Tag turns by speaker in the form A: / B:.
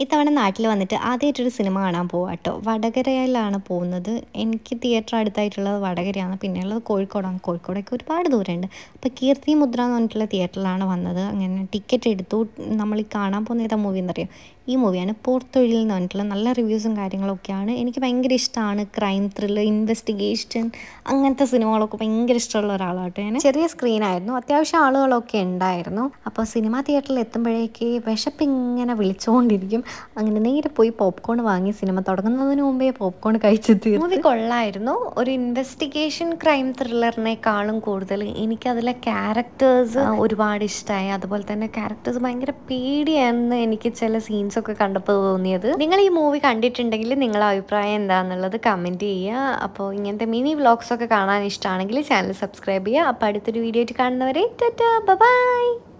A: ഇത്തവണ നാട്ടിൽ വന്നിട്ട് ആദ്യമായിട്ടൊരു സിനിമ കാണാൻ പോവാം കേട്ടോ വടകരയിലാണ് പോകുന്നത് എനിക്ക് തിയേറ്റർ അടുത്തായിട്ടുള്ളത് വടകരയാണ് പിന്നെയുള്ളത് കോഴിക്കോടാണ് കോഴിക്കോടൊക്കെ ഒരുപാട് ദൂരമുണ്ട് അപ്പോൾ കീർത്തി മുദ്ര എന്ന് പറഞ്ഞിട്ടുള്ള തിയേറ്ററിലാണ് വന്നത് അങ്ങനെ ടിക്കറ്റ് എടുത്തു നമ്മൾ ഈ കാണാൻ പോകുന്ന ഏതാ മൂവി എന്നറിയാം ഈ മൂവിയാണ് പോർത്തൊഴിൽ എന്ന് പറഞ്ഞിട്ടുള്ള നല്ല റിവ്യൂസും കാര്യങ്ങളൊക്കെയാണ് എനിക്ക് ഭയങ്കര ഇഷ്ടമാണ് ക്രൈം ത്രില്ലർ ഇൻവെസ്റ്റിഗേഷൻ അങ്ങനത്തെ സിനിമകളൊക്കെ ഭയങ്കര ഇഷ്ടമുള്ള ഒരാളാട്ടോ ഞാൻ ചെറിയ സ്ക്രീനായിരുന്നു അത്യാവശ്യം ആളുകളൊക്കെ ഉണ്ടായിരുന്നു അപ്പോൾ സിനിമ തിയേറ്ററിൽ എത്തുമ്പോഴേക്ക് വിശപ്പ് ഇങ്ങനെ വിളിച്ചുകൊണ്ടിരിക്കും അങ്ങനെ നേരെ പോയി പോപ്കോൺ വാങ്ങി സിനിമ തുടങ്ങുന്നതിന് മുമ്പേ പോപ്കോൺ കഴിച്ച് തീർന്നു മൂവി കൊള്ളായിരുന്നു ഒരു ഇൻവെസ്റ്റിഗേഷൻ ക്രൈം ത്രില്ലറിനേക്കാളും കൂടുതൽ എനിക്കതിലെ ക്യാരക്ടേഴ്സ് ഒരുപാട് ഇഷ്ടമായി അതുപോലെ തന്നെ ക്യാരക്ടേഴ്സ് ഭയങ്കര പേടിയാണെന്ന് എനിക്ക് ചില സീൻസ് ഒക്കെ കണ്ടപ്പോൾ തോന്നിയത് നിങ്ങൾ ഈ മൂവി കണ്ടിട്ടുണ്ടെങ്കിൽ നിങ്ങളുടെ അഭിപ്രായം എന്താണെന്നുള്ളത് കമൻറ്റ് ചെയ്യുക അപ്പോൾ ഇങ്ങനത്തെ മിനി വ്ളോഗ്സ് ഒക്കെ കാണാൻ ഇഷ്ടമാണെങ്കിൽ ചാനൽ സബ്സ്ക്രൈബ് ചെയ്യുക അപ്പോൾ അടുത്തൊരു വീഡിയോ ആയിട്ട് കാണുന്നവരെ ടാറ്റാ ബൈ